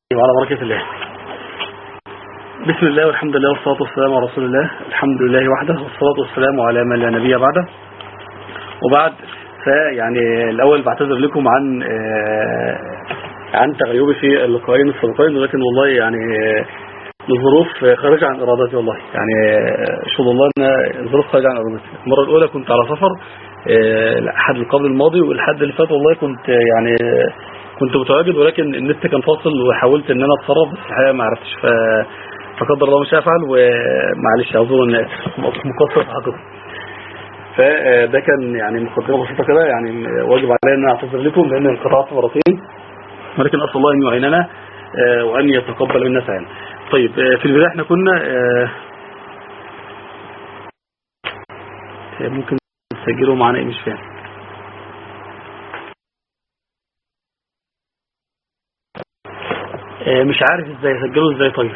وعلى بركة الله بسم الله والحمد لله والصلاة والسلام على رسول الله الحمد لله وحده والصلاة والسلام على من لا نبي بعده وبعد فيعني الأول بعتذر لكم عن عن تغيبي في اللقاءين السابقين ولكن والله يعني الظروف خارجة عن إرادتي والله يعني أشهد الله أن الظروف خارجة عن إرادتي المرة الأولى كنت على سفر الأحد القبل الماضي والحد اللي فات والله كنت يعني كنت متواجد ولكن النت كان فاصل وحاولت ان انا اتصرف بس الحقيقه ما عرفتش ف فقدر الله مش هفعل ومعلش اعذروا الناس مقصر في حقكم فده كان يعني مقدمه بسيطه كده يعني واجب علي ان اعتذر لكم لان انقطعت مرتين ولكن اسال الله ان يعيننا وان يتقبل منا سعينا طيب في البدايه احنا كنا ممكن تسجلوا معانا ايه مش فاهم مش عارف ازاي اسجله ازاي طيب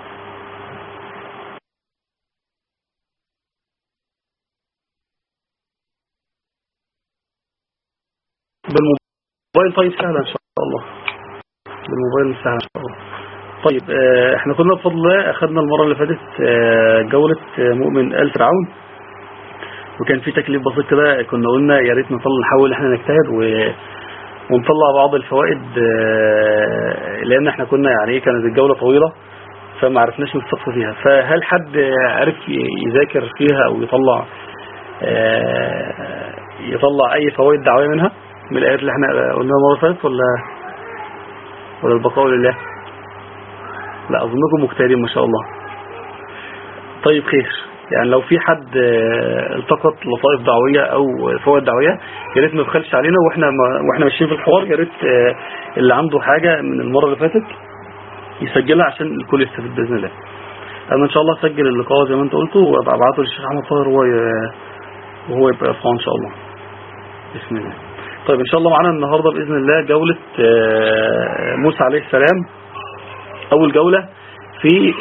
بالموبايل طيب سهلة ان شاء الله بالموبايل سهلة ان شاء الله طيب احنا كنا بفضل الله اخذنا المرة اللي فاتت جولة مؤمن آل فرعون وكان في تكليف بسيط كده كنا قلنا يا ريت نطلع نحاول احنا نجتهد و ونطلع بعض الفوائد لان احنا كنا يعني ايه كانت الجولة طويلة فما عرفناش نستقصى فيها فهل حد عرف يذاكر فيها او يطلع يطلع اي فوائد دعوية منها من الايات اللي احنا قلناها المرة فاتت ولا ولا البقاء لله لا اظنكم مجتهدين ما شاء الله طيب خير يعني لو في حد التقط لطائف دعوية او فوائد دعوية يا ريت ما يبخلش علينا واحنا واحنا ماشيين في الحوار يا ريت اللي عنده حاجة من المرة اللي فاتت يسجلها عشان الكل يستفيد باذن الله انا ان شاء الله اسجل اللقاء زي ما انت قلته وابقى ابعته للشيخ احمد طاهر وهو وهو يبقى يرفعه ان شاء الله بسم الله طيب ان شاء الله معانا النهارده باذن الله جولة موسى عليه السلام اول جولة في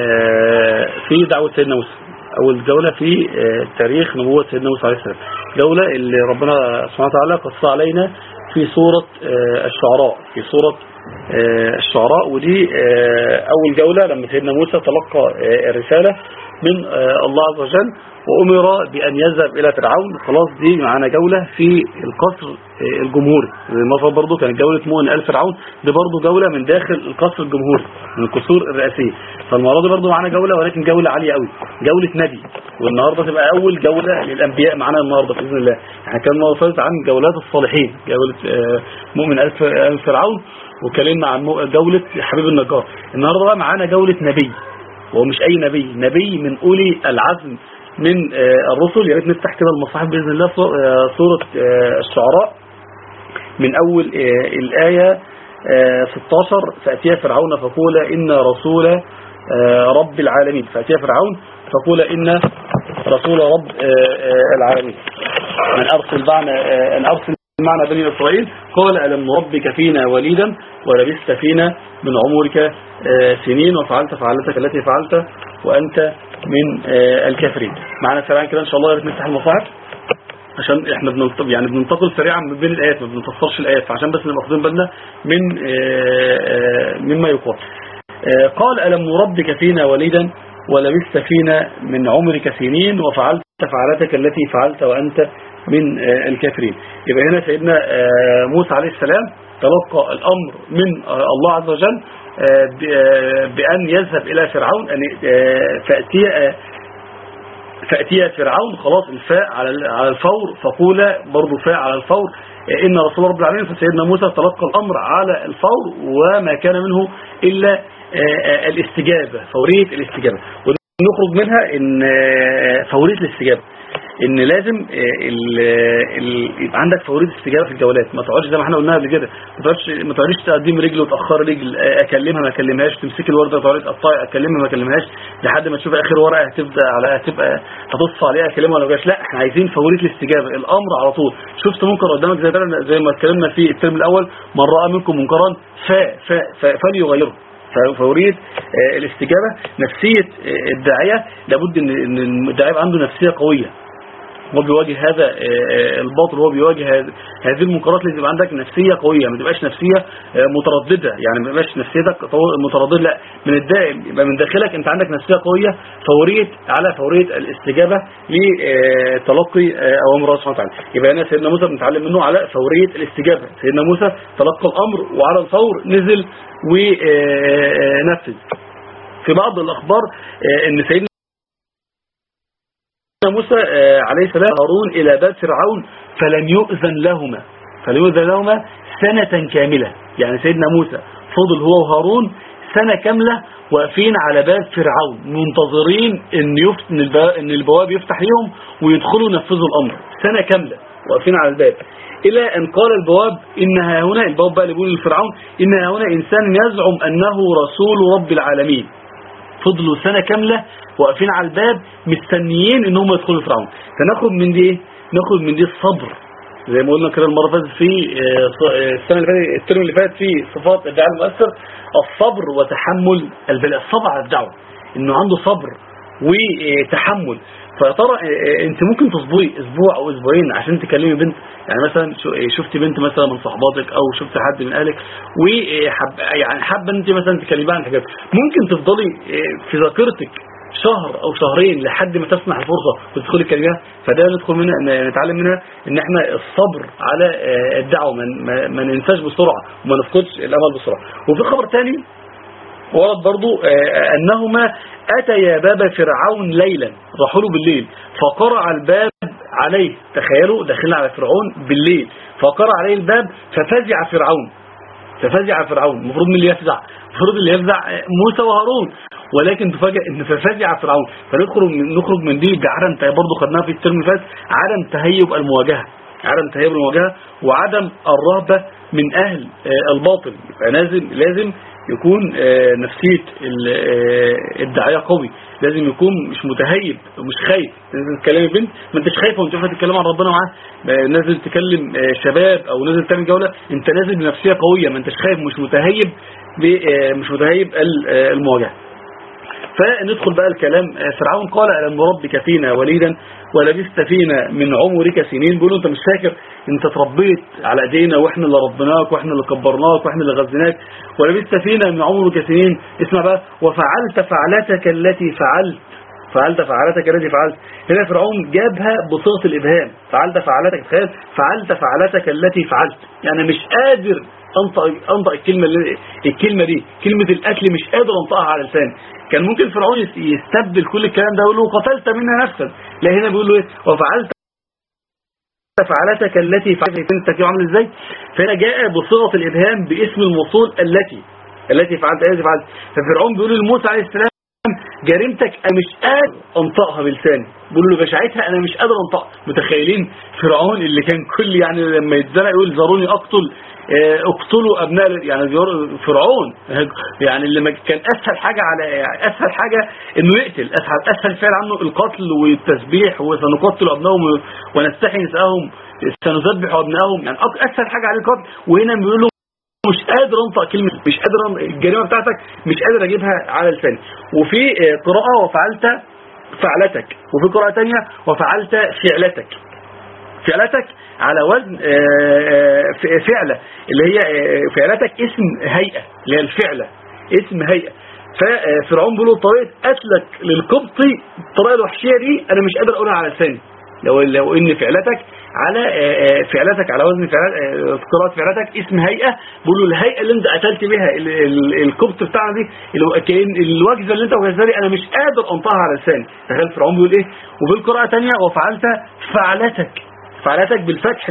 في دعوة سيدنا موسى أول جولة في تاريخ نبوة سيدنا موسى عليه السلام جولة اللي ربنا سبحانه وتعالى قص علينا في سورة الشعراء في سورة الشعراء ودي أول جولة لما سيدنا موسى تلقى الرسالة من الله عز وجل وأمر بأن يذهب إلى فرعون خلاص دي معانا جولة في القصر الجمهوري المرة برضو كانت جولة مؤمن آل فرعون دي برضو جولة من داخل القصر الجمهوري من القصور الرئاسية فالمرة دي برضو معانا جولة ولكن جولة عالية قوي جولة نبي والنهاردة تبقى أول جولة للأنبياء معانا النهاردة بإذن الله احنا كان مرة فاتت عن جولات الصالحين جولة مؤمن آل فرعون وكلمنا عن جولة حبيب النجار النهاردة بقى معانا جولة نبي وهو مش أي نبي نبي من أولي العزم من الرسل يا ريت نفتح كده المصاحف بإذن الله سورة الشعراء من أول الآية 16 فأتيا فرعون فقول إن رسول رب العالمين فأتيا فرعون فقول إن رسول رب العالمين من أرسل معنا أن أرسل معنا بني إسرائيل قال ألم نربك فينا وليدا ولبست فينا من عمرك سنين وفعلت فعلتك التي فعلت وأنت من الكافرين معنا سريعا كده إن شاء الله يا ريت نفتح المصاحف عشان احنا بننتقل يعني بننتقل سريعا من بين الآيات ما بنفسرش الآيات فعشان بس نبقى واخدين بالنا من مما يقال قال ألم نربك فينا وليدا ولبست فينا من عمرك سنين وفعلت فعلتك التي فعلت وأنت من الكافرين يبقى هنا سيدنا موسى عليه السلام تلقى الأمر من الله عز وجل بأن يذهب إلى فرعون أن فأتي فأتي فرعون خلاص الفاء على الفور فقول برضو فاء على الفور إن رسول رب العالمين فسيدنا موسى تلقى الأمر على الفور وما كان منه إلا الاستجابة فورية الاستجابة ونخرج منها إن فورية الاستجابة ان لازم ال ال يبقى عندك فوريه استجابه في الجولات ما تقعدش زي ما احنا قلنا قبل كده ما تقعدش ما تقعديش تقدم رجل وتاخر رجل اكلمها ما اكلمهاش تمسكي الورده تقعدي تقطعي اكلمها ما اكلمهاش لحد ما تشوف اخر ورقه هتبدا على هتبقى هتص عليها اكلمها ولا جاش لا احنا عايزين فوريه الاستجابه الامر على طول شفت منكر قدامك زي زي ما اتكلمنا في الترم الاول من راى منكم منكرا فا فا فليغيره فورية الاستجابة نفسية الداعية لابد ان الداعية عنده نفسية قوية هو بيواجه هذا الباطل هو بيواجه هذه المنكرات اللي تبقى عندك نفسية قوية ما تبقاش نفسية مترددة يعني ما تبقاش نفسيتك مترددة لا من الدائم يبقى من داخلك انت عندك نفسية قوية فورية على فورية الاستجابة لتلقي اوامر الله سبحانه وتعالى يبقى هنا سيدنا موسى بنتعلم منه على فورية الاستجابة سيدنا موسى تلقى الامر وعلى الفور نزل ونفذ في بعض الاخبار ان سيدنا موسى عليه السلام هارون إلى باب فرعون فلم يؤذن لهما فلم يؤذن لهما سنة كاملة يعني سيدنا موسى فضل هو وهارون سنة كاملة واقفين على باب فرعون منتظرين ان, يفت... ان البواب يفتح لهم ويدخلوا ينفذوا الأمر سنة كاملة واقفين على الباب إلى أن قال البواب إنها هنا البواب بقى اللي بيقول لفرعون إنها هنا إنسان يزعم أنه رسول رب العالمين فضلوا سنة كاملة واقفين على الباب مستنيين ان هم يدخلوا فرعون فناخد من دي ايه ناخد من دي الصبر زي ما قلنا كده المره اللي فاتت في السنه اللي فاتت الترم اللي فات في صفات الدعاء المؤثر الصبر وتحمل البلاء الصبر على الدعوه انه عنده صبر وتحمل فيا ترى انت ممكن تصبري اسبوع او اسبوعين عشان تكلمي بنت يعني مثلا شفت بنت مثلا من صحباتك او شفت حد من اهلك وحب يعني حابه انت مثلا تكلميها عن حاجات ممكن تفضلي في ذاكرتك شهر او شهرين لحد ما تسمح الفرصة وتدخل الكلمة فده ندخل منها نتعلم منها ان احنا الصبر على الدعوة ما, ما ننساش بسرعة وما نفقدش الامل بسرعة وفي خبر تاني ورد برضو انهما اتيا باب فرعون ليلا راحوا له بالليل فقرع الباب عليه تخيلوا داخلين على فرعون بالليل فقرع عليه الباب ففزع فرعون ففزع فرعون المفروض من اللي يفزع المفروض اللي يفزع موسى وهارون ولكن تفاجئ ان ففزع فرعون فنخرج من نخرج من دي بعدم برضه خدناها في الترم اللي فات عدم تهيب المواجهه عدم تهيب المواجهه وعدم الرهبه من اهل الباطل يبقى لازم لازم يكون نفسيه الداعيه قوي لازم يكون مش متهيب ومش خايف لازم تكلمي بنت ما انتش خايفه وانت واقفه تتكلم عن ربنا معاه نازل تكلم شباب او نازل تعمل جوله انت نازل بنفسيه قويه ما انتش خايف مش متهيب مش متهيب المواجهه فندخل بقى الكلام فرعون قال ألم ربك فينا وليدا ولبست فينا من عمرك سنين بيقولوا انت مش فاكر انت تربيت على ايدينا واحنا اللي ربناك واحنا اللي كبرناك واحنا اللي غزناك ولبست فينا من عمرك سنين اسمع بقى وفعلت فعلتك التي فعلت فعلت فعلتك التي فعلت هنا فرعون جابها بصيغه الابهام فعلت فعلتك تخيل فعلت فعلتك التي فعلت يعني مش قادر انطق انطق الكلمه اللي الكلمه دي كلمه القتل مش قادر انطقها على لساني كان ممكن فرعون يستبدل كل الكلام ده ويقول له قتلت منها نفسا لا هنا بيقول له ايه وفعلت فعلتك التي فعلت انت كده عامل ازاي فهنا جاء بصيغه الابهام باسم الموصول التي التي فعلت التي فعلت ففرعون بيقول لموسى عليه السلام جريمتك انا مش قادر انطقها بلساني بيقول له بشاعتها انا مش قادر انطقها متخيلين فرعون اللي كان كل يعني لما يتزنق يقول ذروني اقتل اقتلوا ابناء يعني فرعون يعني اللي كان اسهل حاجة على اسهل حاجة انه يقتل اسهل اسهل فعل عنه القتل والتسبيح وسنقتل ابنائهم ونستحي نساءهم سنذبح ابنائهم يعني اسهل حاجة عليه القتل وهنا بيقول له مش قادر انطق كلمة مش قادر الجريمة بتاعتك مش قادر اجيبها على لساني وفي قراءة وفعلت فعلتك وفي قراءة تانية وفعلت فعلتك فعلتك على وزن فعلة اللي هي فعلتك اسم هيئة اللي هي الفعلة اسم هيئة ففرعون بيقول طريقة أسلك للقبطي الطريقة الوحشية دي أنا مش قادر أقولها على لساني لو لو إن فعلتك على فعلتك على وزن قراءة فعلتك اسم هيئة بيقولوا الهيئة اللي انت قتلت بها القبط بتاعنا دي كأن الوجزة اللي انت وجزها لي انا مش قادر انطقها على لساني تخيل فرعون بيقول ايه وفي القراءة تانية وفعلت فعلتك فعلتك بالفتح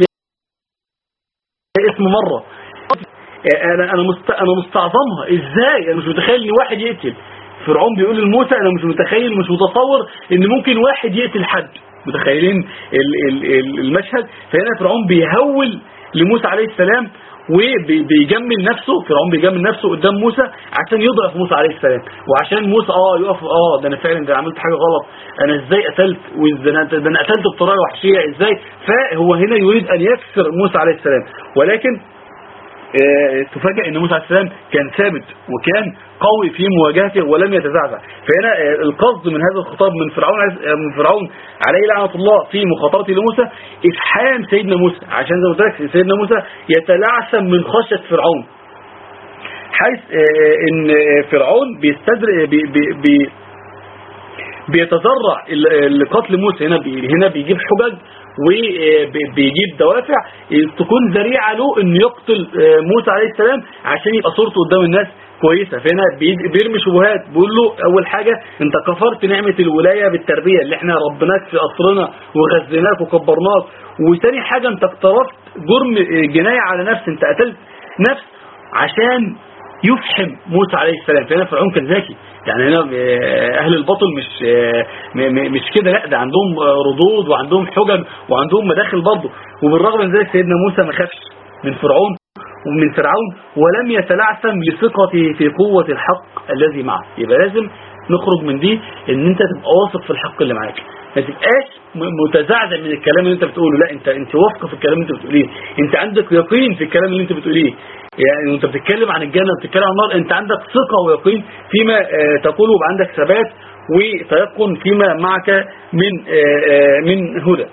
اسم مرة انا انا مست... انا مستعظمها ازاي انا مش متخيل ان واحد يقتل فرعون بيقول لموسى انا مش متخيل مش متصور ان ممكن واحد يقتل حد متخيلين المشهد فهنا فرعون بيهول لموسى عليه السلام وبيجمل نفسه فرعون بيجمل نفسه قدام موسى عشان يضعف موسى عليه السلام وعشان موسى اه يقف اه ده انا فعلا ده عملت حاجه غلط انا ازاي قتلت وده انا قتلت بطريقه وحشيه ازاي فهو هنا يريد ان يكسر موسى عليه السلام ولكن آه، تفاجئ ان موسى عليه السلام كان ثابت وكان قوي في مواجهته ولم يتزعزع فهنا آه، القصد من هذا الخطاب من فرعون عز- آه، من فرعون عليه لعنه الله في مخاطرته لموسى افحام سيدنا موسى عشان زي ما قلت لك سيدنا موسى يتلعثم من خشيه فرعون حيث آه، ان آه، فرعون بيستدر بي بي بي بيتذرع ال- لقتل موسى هنا بي هنا بيجيب حجج وبيجيب دوافع تكون ذريعه له انه يقتل آه، موسى عليه السلام عشان يبقى صورته قدام الناس كويسه فهنا بي- بيرمي شبهات بيقول له اول حاجه انت كفرت نعمه الولايه بالتربيه اللي احنا ربناك في قصرنا وغذيناك وكبرناك وثاني حاجه انت اقترفت جرم آه، جنايه على نفس انت قتلت نفس عشان يفحم موسى عليه السلام فهنا فرعون كان ذكي يعني هنا آه، اهل الباطل مش آه، م- م- مش كده لا ده عندهم آه، ردود وعندهم حجج وعندهم مداخل برضه وبالرغم من ذلك سيدنا موسى ما خافش من فرعون ومن فرعون ولم يتلعثم لثقته في قوة الحق الذي معه يبقى لازم نخرج من دي ان انت تبقى واثق في الحق اللي معاك ما تبقاش م- متزعزع من الكلام اللي انت بتقوله لا انت انت واثق في الكلام اللي انت بتقوليه انت عندك يقين في الكلام اللي انت بتقوليه يعني وانت بتتكلم عن الجنة بتتكلم عن النار انت عندك ثقة ويقين فيما آه، تقوله ويبقى عندك ثبات وتيقن فيما معك من آه، آه، من هدى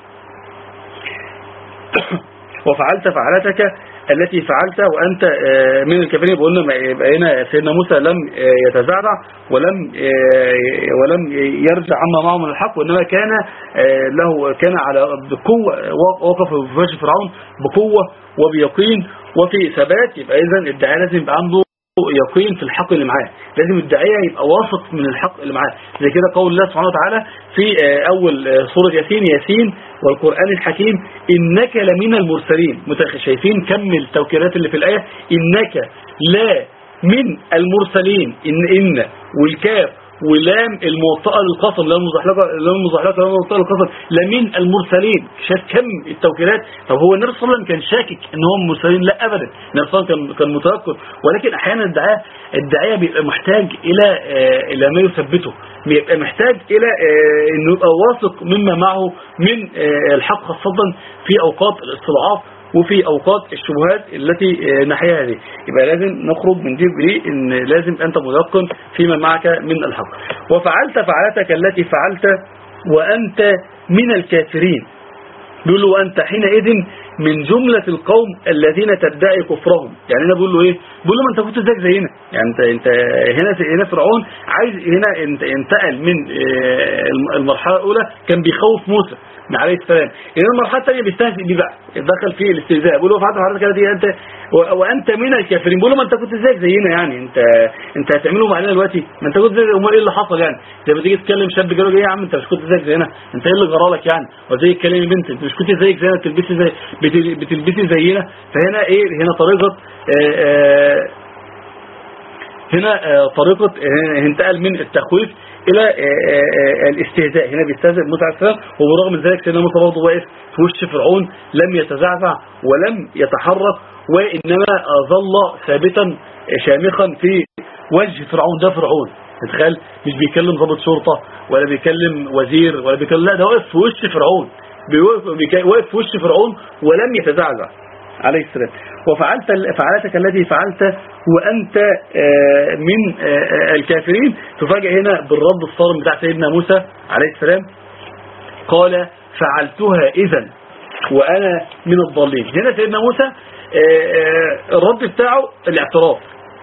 وفعلت فعلتك التي فعلت وأنت آه، من الكافرين يبقى قلنا يبقى هنا سيدنا موسى لم آه، يتزعزع ولم آه، ولم يرجع عما معه من الحق وإنما كان آه، له كان على بقوة وقف في وجه فرعون بقوة وبيقين وفي ثبات يبقى إذا الداعية لازم يبقى عنده يقين في الحق اللي معاه لازم الداعية يبقى واثق من الحق اللي معاه زي كده قول الله سبحانه وتعالى في آه، أول آه، سورة ياسين ياسين والقرآن الحكيم إنك لمن المرسلين متخ- شايفين كم التوكيلات اللي في الآية إنك لا من المرسلين إن إن والكاف ولام الموطئة للقسم لام مزحلقة لام مزحلقة لام موطئة للقسم لمن المرسلين شاف كم التوكيلات طب هو النبي صلى الله عليه وسلم كان شاكك ان هم مرسلين لا ابدا النبي صلى الله عليه وسلم كان كان متيقن ولكن احيانا الدعاء الداعيه بيبقى محتاج الى آه، الى ما يثبته بيبقى محتاج الى آه، انه يبقى واثق مما معه من آه، الحق خاصه في اوقات الاستضعاف وفي أوقات الشبهات التي آه، ناحيها هذه يبقى لازم نخرج من دي بدي ان لازم أنت ميقن فيما معك من الحق وفعلت فعلتك التي فعلت وأنت من الكافرين بيقول له وأنت حينئذ من جملة القوم الذين تدعي كفرهم يعني هنا بيقول له ايه بيقول له ما انت كنت زيك زينا يعني انت انت هنا هنا فرعون عايز هنا انت انتقل من آه، المرحله الاولى كان بيخوف موسى عليه السلام هنا المرحله الثانيه بيستهزئ بيه بقى دخل في الاستهزاء بيقول له فعلت فعلت كده دي انت و- وانت من الكافرين بيقول له ما انت كنت زيك زينا يعني انت انت هتعمله معانا دلوقتي ما انت كنت زي امال ايه اللي حصل يعني زي ما تيجي تكلم شاب جاله ايه يا عم انت مش كنت زيك زينا انت ايه اللي جرالك يعني وزي تكلم بنت انت مش كنت زيك زينا بتلبسي زي بت- بتلبسي زينا فهنا ايه هنا طريقه آه، آه، هنا آه، طريقة آه، انتقل من التخويف إلى آه، آه، الاستهزاء هنا بيستهزئ موسى عليه السلام وبرغم من ذلك سيدنا موسى برضه واقف في وش فرعون لم يتزعزع ولم يتحرك وإنما آه، ظل ثابتا شامخا في وجه فرعون ده فرعون تتخيل مش بيكلم ضابط شرطة ولا بيكلم وزير ولا بيكلم لا ده واقف في وش فرعون بيوقف- بيك- واقف في وش فرعون ولم يتزعزع عليه السلام وفعلت فعلتك التي فعلت وأنت آه، من آه، آه، الكافرين تفاجئ هنا بالرد الصارم بتاع سيدنا موسى عليه السلام قال فعلتها إذا وأنا من الضالين هنا سيدنا موسى آه، آه، الرد بتاعه الاعتراف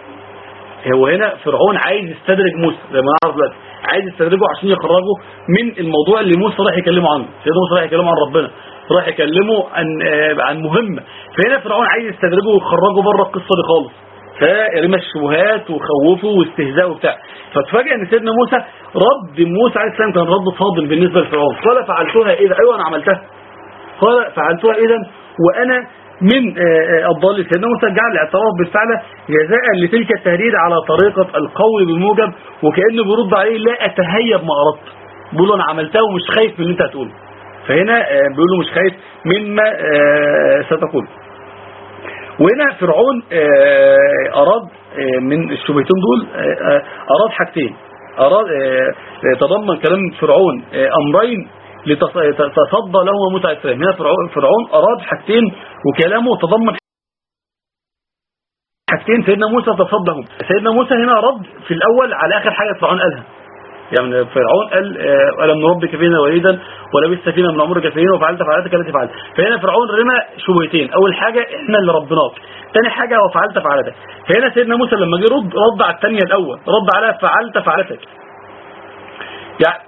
هو هنا فرعون عايز يستدرج موسى زي ما نعرف دلوقتي عايز يستدرجه عشان يخرجه من الموضوع اللي موسى راح يكلمه عنه سيدنا موسى راح يكلمه عن ربنا راح يكلمه عن آه، عن مهمه فهنا فرعون عايز يستدرجه ويخرجه بره القصه دي خالص فرمى الشبهات وخوفه واستهزاء وبتاع فتفاجئ ان سيدنا موسى رد موسى عليه السلام كان رد صادم بالنسبه لفرعون قال فعلتها اذا ايوه انا عملتها قال فعلتها اذا وانا من آه، آه، الضال سيدنا موسى جعل الاعتراف بالفعل جزاء لتلك التهديد على طريقة القول بالموجب وكأنه بيرد عليه لا أتهيب ما أردت بيقول له أنا عملتها ومش خايف من اللي أنت هتقوله فهنا آه، بيقول له مش خايف مما آه، ستقول وهنا فرعون آه، أراد آه، من الشبهتين دول آه، آه، أراد حاجتين أراد آه، تضمن كلام فرعون آه، أمرين لتصدى له موسى عليه السلام هنا فرعون فرعون أراد حاجتين وكلامه تضمن حاجتين سيدنا موسى تصدهم سيدنا موسى هنا رد في الاول على اخر حاجه فرعون قالها يعني فرعون قال آه، ألم نربك فينا وليدا ولبست فينا من عمرك سنين وفعلت فعلتك التي فعلت فهنا فرعون رمى شبهتين أول حاجة إحنا اللي ربناك ثاني حاجة وفعلت فعلتك فهنا سيدنا موسى لما جه رد رد على الثانية الأول رد على فعلت فعلتك يعني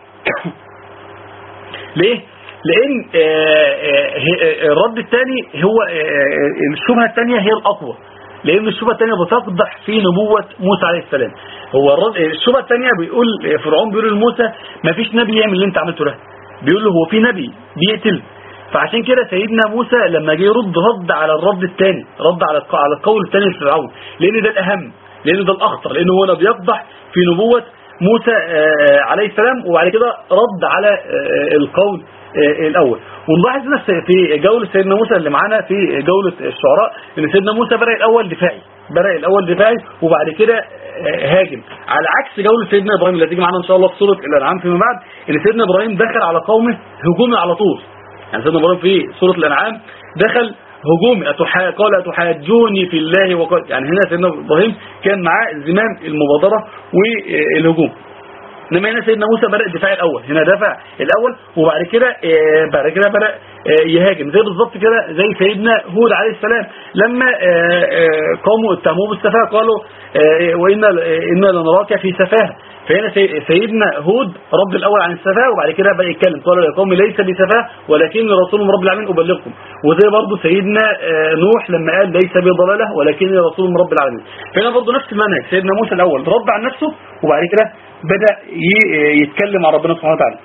ليه؟ لأن آه، آه، الرد الثاني هو الشبهة الثانية هي الأقوى لأن الشبهة الثانية بتقدح في نبوة موسى عليه السلام هو الرد الشبهة الثانية بيقول فرعون بيقول لموسى ما فيش نبي يعمل اللي انت عملته ده بيقول له هو في نبي بيقتل فعشان كده سيدنا موسى لما جه يرد رد على الرد الثاني رد على على القول الثاني لفرعون لأن ده الأهم لأن ده الأخطر لأنه هو بيقدح في نبوة موسى آه، عليه السلام وبعد كده رد على آه، القول آه، الأول ونلاحظ هنا في جولة سيدنا موسى اللي معانا في جولة الشعراء ان سيدنا موسى بدأ الأول دفاعي بدأ الأول دفاعي وبعد كده آه، هاجم على عكس جولة سيدنا إبراهيم اللي هتيجي معانا إن شاء الله في سورة الأنعام فيما بعد ان سيدنا إبراهيم دخل على قومه هجومي على طول يعني سيدنا إبراهيم في سورة الأنعام دخل هجومي أتحا... قال أتحاجوني في الله وقال يعني هنا سيدنا إبراهيم كان معاه زمام المبادرة والهجوم انما هنا سيدنا موسى بدأ الدفاع الاول هنا دفع الاول وبعد كده آه، بعد كده بدأ آه، يهاجم زي بالظبط كده زي سيدنا هود عليه السلام لما آه، قاموا اتهموه بالسفاهه قالوا وإن إن لنراك في سفاهه فهنا سيدنا هود رد الأول عن السفاهه وبعد كده بقى يتكلم قال يا قوم ليس بسفاهه ولكن رسول من رب العالمين أبلغكم وزي برضه سيدنا نوح لما قال ليس بضلاله ولكن رسول من رب العالمين فهنا برضه نفس المنهج سيدنا موسى الأول رد عن نفسه وبعد كده بدأ يتكلم عن ربنا سبحانه وتعالى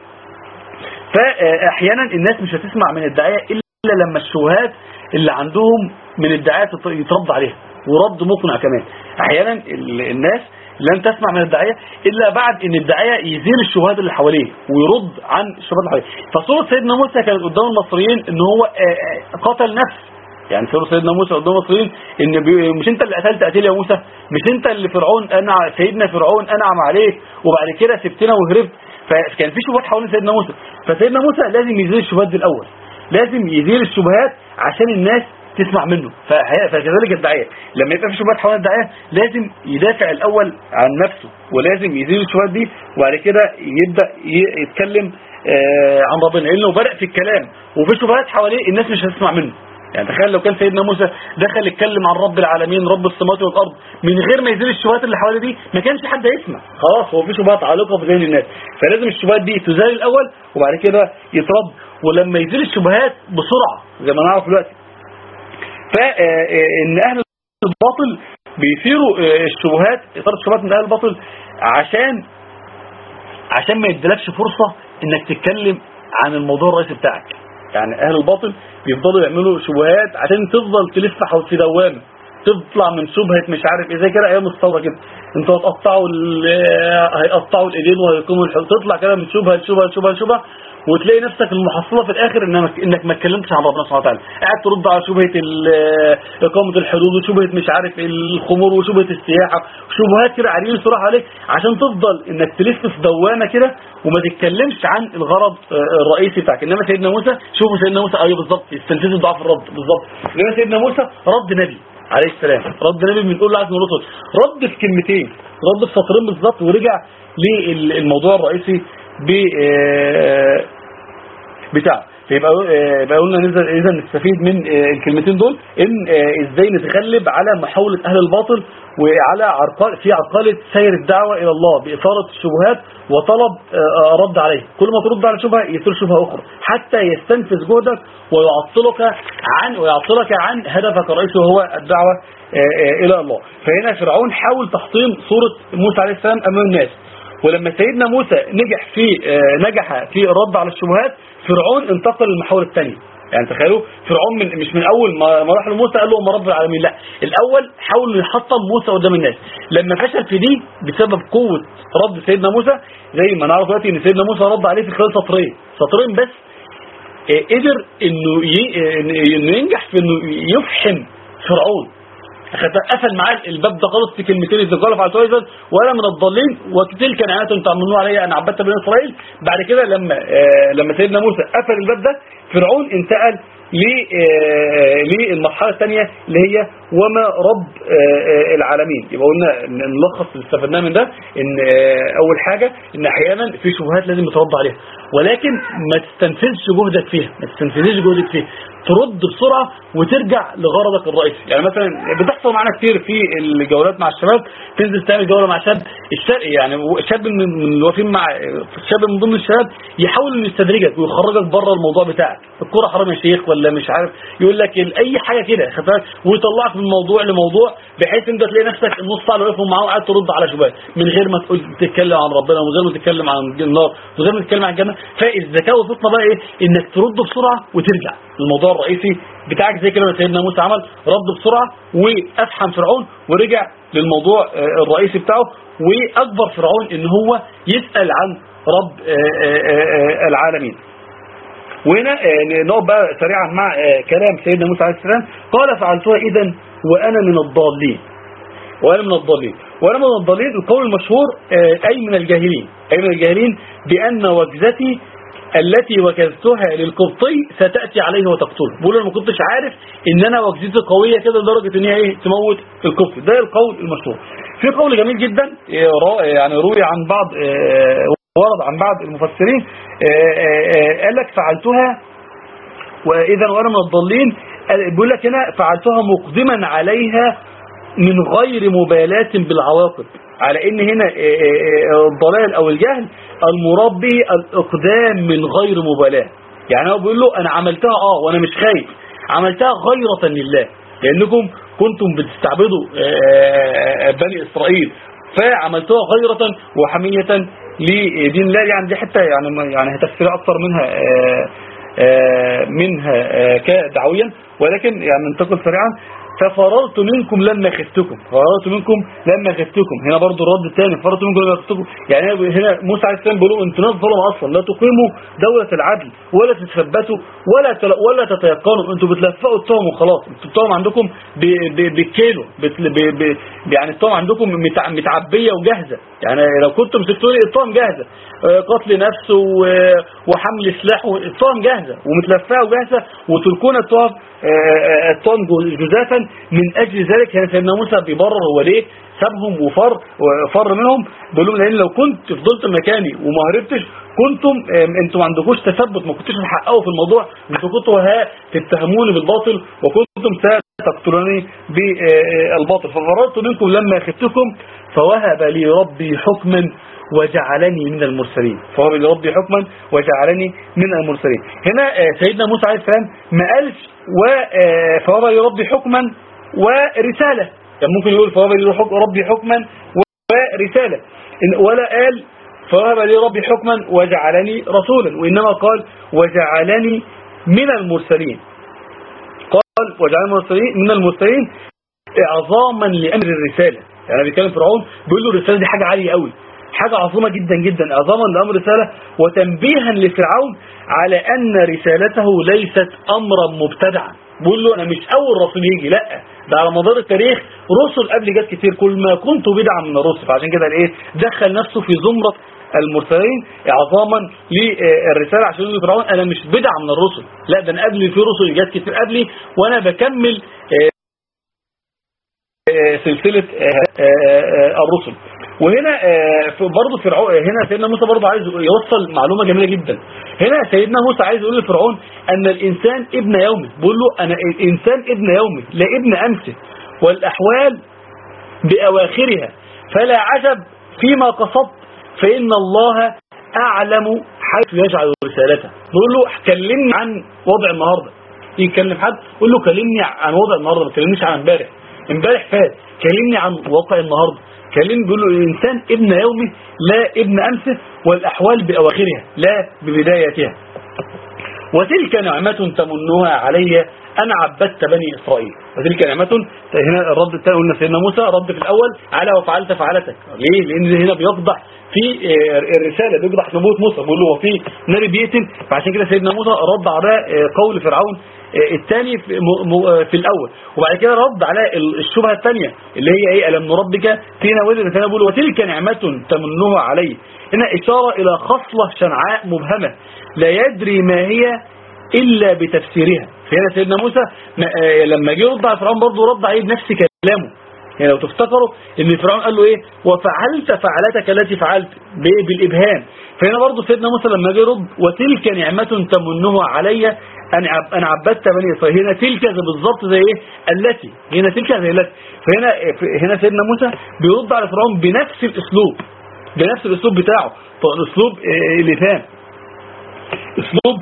فأحيانا الناس مش هتسمع من الدعاية إلا لما الشبهات اللي عندهم من الدعاية يترد عليها ورد مقنع كمان أحيانا الناس لن تسمع من الدعاية إلا بعد ان الدعاية يزيل الشبهات اللي حواليه ويرد عن الشبهات اللي حواليه فصورة سيدنا موسى كانت قدام المصريين ان هو قتل نفس يعني سيروا سيدنا موسى قدام المصريين ان مش انت اللي قتلت قتيل يا موسى مش انت اللي فرعون انا سيدنا فرعون انعم عليك وبعد كده سبتنا وهربت فكان في شبهات حوالين سيدنا موسى فسيدنا موسى لازم يزيل الشبهات دي الاول لازم يزيل الشبهات عشان الناس تسمع منه فكذلك الدعاية لما يبقى في شبهات حوالين الدعاية لازم يدافع الأول عن نفسه ولازم يزيل الشبهات دي وبعد كده يبدأ يتكلم آه، عن ربنا لأنه بدأ في الكلام وفي شبهات حواليه الناس مش هتسمع منه يعني تخيل لو كان سيدنا موسى دخل يتكلم عن رب العالمين رب السماوات والارض من غير ما يزيل الشبهات اللي حواليه دي ما كانش حد هيسمع خلاص هو في شبهات عالقه في ذهن الناس فلازم الشبهات دي تزال الاول وبعد كده يترد ولما يزيل الشبهات بسرعه زي ما نعرف دلوقتي فان اهل الباطل بيثيروا الشبهات اثاره الشبهات من اهل الباطل عشان عشان ما يدلكش فرصه انك تتكلم عن الموضوع الرئيسي بتاعك يعني اهل الباطل بيفضلوا يعملوا شبهات عشان تفضل تلف حول في دوامه تطلع من شبهه مش عارف ايه زي كده ايام الثوره كده انتوا هتقطعوا هيقطعوا الايدين وهيقوموا الحلول تطلع كده من شبهه لشبهه لشبهه لشبهه وتلاقي نفسك المحصلة في الآخر إنك, إنك ما اتكلمتش عن ربنا سبحانه وتعالى قاعد ترد على شبهة إقامة الحدود وشبهة مش عارف الخمور وشبهة السياحة وشبهات كده عارفين صراحة عليك عشان تفضل إنك تلف في دوامة كده وما تتكلمش عن الغرض آه، الرئيسي بتاعك إنما سيدنا موسى شوفوا سيدنا موسى أيوه بالظبط يستنفذوا ضعف الرد بالظبط إنما سيدنا موسى رد نبي عليه السلام رد نبي من كل عزم الرسل رد في كلمتين رد في سطرين بالظبط ورجع للموضوع الرئيسي ب آه، بتاعه فيبقى آه، يبقى قلنا نقدر اذا نستفيد من آه، الكلمتين دول ان آه، ازاي نتغلب على محاولة اهل الباطل وعلى عرقال في عرقلة سير الدعوة الى الله باثارة الشبهات وطلب رد عليه كل ما ترد على شبهة يثير شبهة اخرى حتى يستنفذ جهدك ويعطلك عن ويعطلك عن هدفك الرئيسي وهو الدعوة الى الله فهنا فرعون حاول تحطيم صورة موسى عليه السلام امام الناس ولما سيدنا موسى نجح في نجح في الرد على الشبهات فرعون انتقل للمحاور الثانية يعني تخيلوا فرعون من مش من اول ما راح لموسى قال له ما رب العالمين لا الاول حاول يحطم موسى قدام الناس لما فشل في دي بسبب قوة رد سيدنا موسى زي ما نعرف دلوقتي ان سيدنا موسى رد عليه في خلال سطرين سطرين بس آه، قدر انه انه ينجح في انه يفحم فرعون قفل معاه الباب ده خالص في كلمتين اذ قال فعلت ايضا وانا من الضالين وتلك نعمه تعملون علي ان عبدت بني اسرائيل بعد كده لما آه لما سيدنا موسى قفل الباب ده فرعون انتقل آه، للمرحله الثانيه اللي هي وما رب العالمين يبقى قلنا نلخص اللي استفدناه من ده ان اول حاجة ان احيانا في شبهات لازم يترد عليها ولكن ما تستنفذش جهدك فيها ما تستنفذش جهدك فيها ترد بسرعة وترجع لغرضك الرئيسي يعني مثلا بتحصل معانا كتير في الجولات مع الشباب تنزل تعمل جولة مع شاب الشرقي يعني شاب من الوفين مع شاب من ضمن الشباب يحاول انه يستدرجك ويخرجك بره الموضوع بتاعك الكرة حرام يا شيخ ولا مش عارف يقول لك اي حاجة كده ويطلعك من موضوع لموضوع بحيث انت تلاقي نفسك النص ساعه اللي واقفهم معاه وقاعد ترد على شبهات من غير ما تقول تتكلم عن ربنا ومن غير ما تتكلم عن النار ومن غير ما تتكلم عن الجنه فالذكاء والفطنه بقى ايه انك ترد بسرعه وترجع الموضوع الرئيسي بتاعك زي كده سيدنا موسى عمل رد بسرعه وافحم فرعون ورجع للموضوع الرئيسي بتاعه واكبر فرعون ان هو يسال عن رب العالمين وهنا نقف بقى سريعا مع كلام سيدنا موسى عليه السلام قال فعلتها اذا وانا من الضالين وانا من الضالين وانا من الضالين القول المشهور اي من الجاهلين اي من الجاهلين بان وجزتي التي وكزتها للقبطي ستأتي عليه وتقتله بقول انا ما كنتش عارف ان انا وجزتي قوية كده لدرجة ان هي ايه تموت القبطي ده القول المشهور في قول جميل جدا يعني روي عن بعض ورد عن بعض المفسرين قال لك فعلتها وإذا وأنا من الضالين بيقول لك هنا فعلتها مقدما عليها من غير مبالاة بالعواقب على ان هنا الضلال او الجهل المراد به الاقدام من غير مبالاة يعني هو بيقول له انا عملتها اه وانا مش خايف عملتها غيرة لله لانكم كنتم بتستعبدوا بني اسرائيل فعملتها غيرة وحمية لدين الله يعني دي حتى يعني يعني تفسير اكثر منها منها كدعويا ولكن يعني ننتقل سريعا ففررت منكم لما خفتكم فررت منكم لما خفتكم هنا برضو الرد الثاني فررت منكم لما خفتكم يعني هنا موسى عليه السلام بيقولوا انتوا ناس ظلم اصلا لا تقيموا دولة العدل ولا تتثبتوا ولا تل... ولا تتيقنوا انتوا بتلفقوا التهم وخلاص انتوا التهم عندكم ب... ب... بالكيلو بت... ب... ب... يعني التهم عندكم متع... متعبيه وجاهزه يعني لو كنتم مسكتوني التهم جاهزه قتل نفس و... وحمل سلاح التهم جاهزه ومتلفقه وجاهزه وتركون التهم التهم جزافا من اجل ذلك هنا سيدنا موسى بيبرر هو ليه سابهم وفر وفر منهم بيقول لهم لان لو كنت فضلت مكاني وما هربتش كنتم انتم ما عندكوش تثبت ما كنتوش تحققوا في الموضوع انتوا كنتوا ها تتهموني بالباطل وكنتم ستقتلوني بالباطل ففررت منكم لما خفتكم فوهب لي ربي حكما وجعلني من المرسلين فوهب لي ربي حكما وجعلني من المرسلين هنا سيدنا موسى عليه السلام ما قالش فوهب لي ربي حكما ورسالة كان ممكن يقول فوهب لي ربي حكما ورسالة ولا قال فوهب لي ربي حكما وجعلني رسولا وإنما قال وجعلني من المرسلين قال وجعلني المرسلين من المرسلين إعظاما لأمر الرسالة يعني بيتكلم فرعون بيقول له الرسالة دي حاجة عالية قوي حاجة عظيمة جدا جدا إعظاما لأمر الرسالة وتنبيها لفرعون على أن رسالته ليست أمرا مبتدعا بيقول له أنا مش أول رسول يجي لا ده على مدار التاريخ رسل قبل جت كتير كل ما كنت بدعا من الرسل فعشان كده الايه دخل نفسه في زمرة المرسلين اعظاما للرسالة عشان يقول فرعون انا مش بدعا من الرسل لا ده انا قبلي في رسل جت كتير قبلي وانا بكمل سلسلة الرسل وهنا برضه فرعون هنا سيدنا موسى برضه عايز يوصل معلومة جميلة جدا هنا سيدنا موسى عايز يقول لفرعون ان الانسان ابن يومه بيقول له انا الانسان ابن يومه لا ابن امسه والاحوال باواخرها فلا عجب فيما قصدت فان الله اعلم حيث يجعل رسالته بيقول له كلمني عن وضع النهارده يكلم حد يقول له كلمني عن وضع النهارده ما تكلمنيش عن امبارح امبارح فات كلمني عن واقع النهارده كلمني بيقول له الانسان ابن يومه لا ابن امسه والاحوال باواخرها لا ببدايتها وتلك نعمة تمنها علي أن عبدت بني إسرائيل وتلك نعمة هنا الرد الثاني قلنا سيدنا موسى رد في الأول على وفعلت فعلتك ليه؟ لأن هنا بيفضح في الرسالة بيفضح نبوة موسى بيقول له هو في نبي بيقتل فعشان كده سيدنا موسى رد على قول فرعون الثاني في الأول وبعد كده رد على الشبهة الثانية اللي هي ايه ألم نربك فينا ولد فينا بيقول وتلك نعمة تمنها علي هنا إشارة إلى خصلة شنعاء مبهمة لا يدري ما هي إلا بتفسيرها فهنا سيدنا موسى لما جه يرد على فرعون برضه رد عليه بنفس كلامه يعني لو تفتكروا ان فرعون قال له ايه وفعلت فعلتك التي فعلت بالابهام فهنا برضه سيدنا موسى لما جه يرد وتلك نعمة تمنها علي ان ان عبدت بني اسرائيل هنا تلك بالظبط زي ايه التي هنا تلك زي التي فهنا هنا سيدنا موسى بيرد على فرعون بنفس الاسلوب بنفس الاسلوب بتاعه طبعا اسلوب الافهام اسلوب